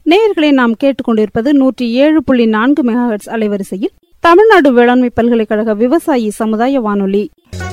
நேயர்களை நாம் கேட்டுக்கொண்டிருப்பது நூற்றி ஏழு புள்ளி நான்கு மெகாஹெட்ஸ் அலைவரிசையில் தமிழ்நாடு வேளாண்மை பல்கலைக்கழக விவசாயி சமுதாய வானொலி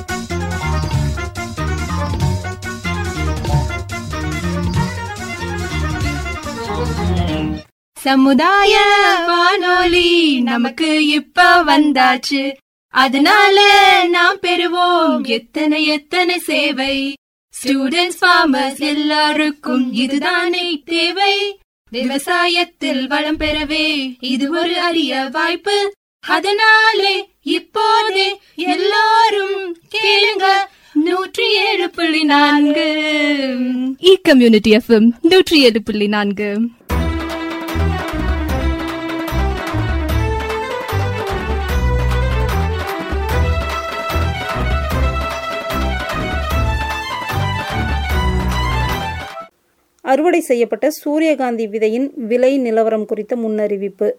சமுதாய வானொலி நமக்கு இப்ப வந்தாச்சு அதனால நாம் பெறுவோம் எத்தனை எத்தனை சேவை ஸ்டூடெண்ட்ஸ் ஃபார்மர்ஸ் எல்லாருக்கும் இதுதானே தேவை விவசாயத்தில் வளம் பெறவே இது ஒரு அரிய வாய்ப்பு அதனாலே இப்போதே எல்லாரும் கேளுங்க நூற்றி ஏழு புள்ளி நான்கு இ கம்யூனிட்டி எஃப்எம் நூற்றி ஏழு புள்ளி நான்கு அறுவடை செய்யப்பட்ட சூரியகாந்தி விதையின் விலை நிலவரம் குறித்த முன்னறிவிப்பு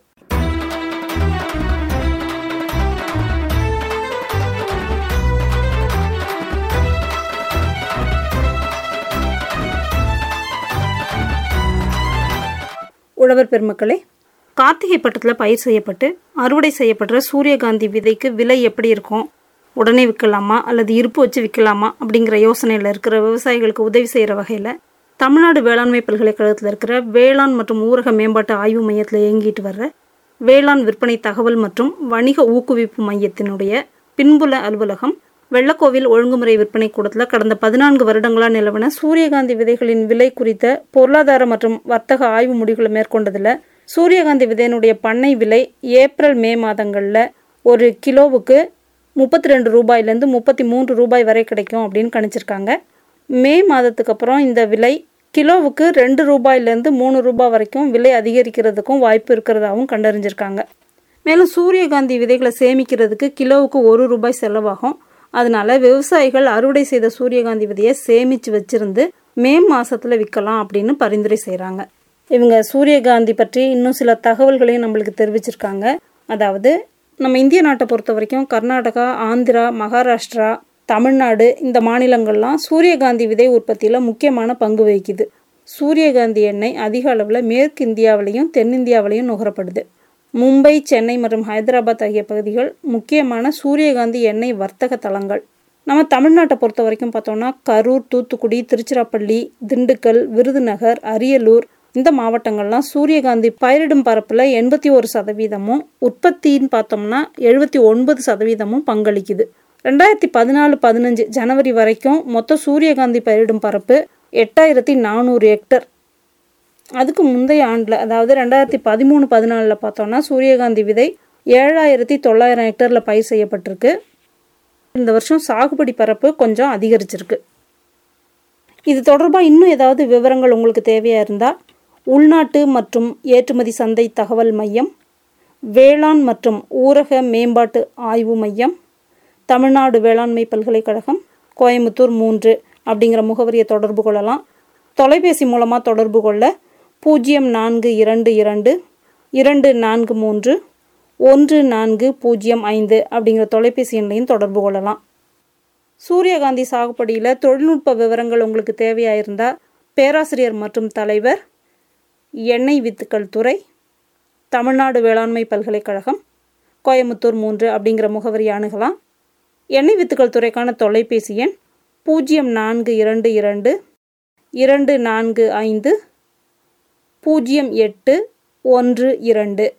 உழவர் பெருமக்களே கார்த்திகை பட்டத்தில் பயிர் செய்யப்பட்டு அறுவடை செய்யப்படுற சூரியகாந்தி விதைக்கு விலை எப்படி இருக்கும் உடனே விற்கலாமா அல்லது இருப்பு வச்சு விற்கலாமா அப்படிங்கிற யோசனையில் இருக்கிற விவசாயிகளுக்கு உதவி செய்கிற வகையில் தமிழ்நாடு வேளாண்மை பல்கலைக்கழகத்தில் இருக்கிற வேளாண் மற்றும் ஊரக மேம்பாட்டு ஆய்வு மையத்தில் இயங்கிட்டு வர்ற வேளாண் விற்பனை தகவல் மற்றும் வணிக ஊக்குவிப்பு மையத்தினுடைய பின்புல அலுவலகம் வெள்ளக்கோவில் ஒழுங்குமுறை விற்பனை கூடத்தில் கடந்த பதினான்கு வருடங்களாக நிலவன சூரியகாந்தி விதைகளின் விலை குறித்த பொருளாதார மற்றும் வர்த்தக ஆய்வு முடிவுகளை மேற்கொண்டதில் சூரியகாந்தி விதையினுடைய பண்ணை விலை ஏப்ரல் மே மாதங்களில் ஒரு கிலோவுக்கு முப்பத்தி ரெண்டு ரூபாயிலேருந்து முப்பத்தி மூன்று ரூபாய் வரை கிடைக்கும் அப்படின்னு கணிச்சிருக்காங்க மே மாதத்துக்கு அப்புறம் இந்த விலை கிலோவுக்கு ரெண்டு ரூபாயிலேருந்து மூணு ரூபாய் வரைக்கும் விலை அதிகரிக்கிறதுக்கும் வாய்ப்பு இருக்கிறதாவும் கண்டறிஞ்சிருக்காங்க மேலும் சூரியகாந்தி விதைகளை சேமிக்கிறதுக்கு கிலோவுக்கு ஒரு ரூபாய் செலவாகும் அதனால விவசாயிகள் அறுவடை செய்த சூரியகாந்தி விதையை சேமித்து வச்சிருந்து மே மாசத்துல விற்கலாம் அப்படின்னு பரிந்துரை செய்கிறாங்க இவங்க சூரியகாந்தி பற்றி இன்னும் சில தகவல்களையும் நம்மளுக்கு தெரிவிச்சிருக்காங்க அதாவது நம்ம இந்திய நாட்டை பொறுத்த வரைக்கும் கர்நாடகா ஆந்திரா மகாராஷ்டிரா தமிழ்நாடு இந்த மாநிலங்கள்லாம் சூரியகாந்தி விதை உற்பத்தியில் முக்கியமான பங்கு வகிக்குது சூரியகாந்தி எண்ணெய் அதிக அளவில் மேற்கு இந்தியாவிலையும் தென்னிந்தியாவிலையும் நுகரப்படுது மும்பை சென்னை மற்றும் ஹைதராபாத் ஆகிய பகுதிகள் முக்கியமான சூரியகாந்தி எண்ணெய் வர்த்தக தலங்கள் நம்ம தமிழ்நாட்டை பொறுத்த வரைக்கும் பார்த்தோம்னா கரூர் தூத்துக்குடி திருச்சிராப்பள்ளி திண்டுக்கல் விருதுநகர் அரியலூர் இந்த மாவட்டங்கள்லாம் சூரியகாந்தி பயிரிடும் பரப்பில் எண்பத்தி ஒரு சதவீதமும் உற்பத்தின்னு பார்த்தோம்னா எழுபத்தி ஒன்பது சதவீதமும் பங்களிக்குது ரெண்டாயிரத்தி பதினாலு பதினஞ்சு ஜனவரி வரைக்கும் மொத்த சூரியகாந்தி பயிரிடும் பரப்பு எட்டாயிரத்தி நானூறு ஹெக்டர் அதுக்கு முந்தைய ஆண்டில் அதாவது ரெண்டாயிரத்தி பதிமூணு பதினாலில் பார்த்தோம்னா சூரியகாந்தி விதை ஏழாயிரத்தி தொள்ளாயிரம் ஹெக்டரில் பயிர் செய்யப்பட்டிருக்கு இந்த வருஷம் சாகுபடி பரப்பு கொஞ்சம் அதிகரிச்சிருக்கு இது தொடர்பாக இன்னும் ஏதாவது விவரங்கள் உங்களுக்கு தேவையாக இருந்தால் உள்நாட்டு மற்றும் ஏற்றுமதி சந்தை தகவல் மையம் வேளாண் மற்றும் ஊரக மேம்பாட்டு ஆய்வு மையம் தமிழ்நாடு வேளாண்மை பல்கலைக்கழகம் கோயம்புத்தூர் மூன்று அப்படிங்கிற முகவரியை தொடர்பு கொள்ளலாம் தொலைபேசி மூலமாக தொடர்பு கொள்ள பூஜ்ஜியம் நான்கு இரண்டு இரண்டு இரண்டு நான்கு மூன்று ஒன்று நான்கு பூஜ்ஜியம் ஐந்து அப்படிங்கிற தொலைபேசி எண்ணையும் தொடர்பு கொள்ளலாம் சூரியகாந்தி சாகுபடியில் தொழில்நுட்ப விவரங்கள் உங்களுக்கு தேவையாக இருந்தால் பேராசிரியர் மற்றும் தலைவர் எண்ணெய் வித்துக்கள் துறை தமிழ்நாடு வேளாண்மை பல்கலைக்கழகம் கோயம்புத்தூர் மூன்று அப்படிங்கிற முகவரி அணுகலாம் எண்ணெய் வித்துக்கள் துறைக்கான தொலைபேசி எண் பூஜ்ஜியம் நான்கு இரண்டு இரண்டு இரண்டு நான்கு ஐந்து பூஜ்ஜியம் எட்டு ஒன்று இரண்டு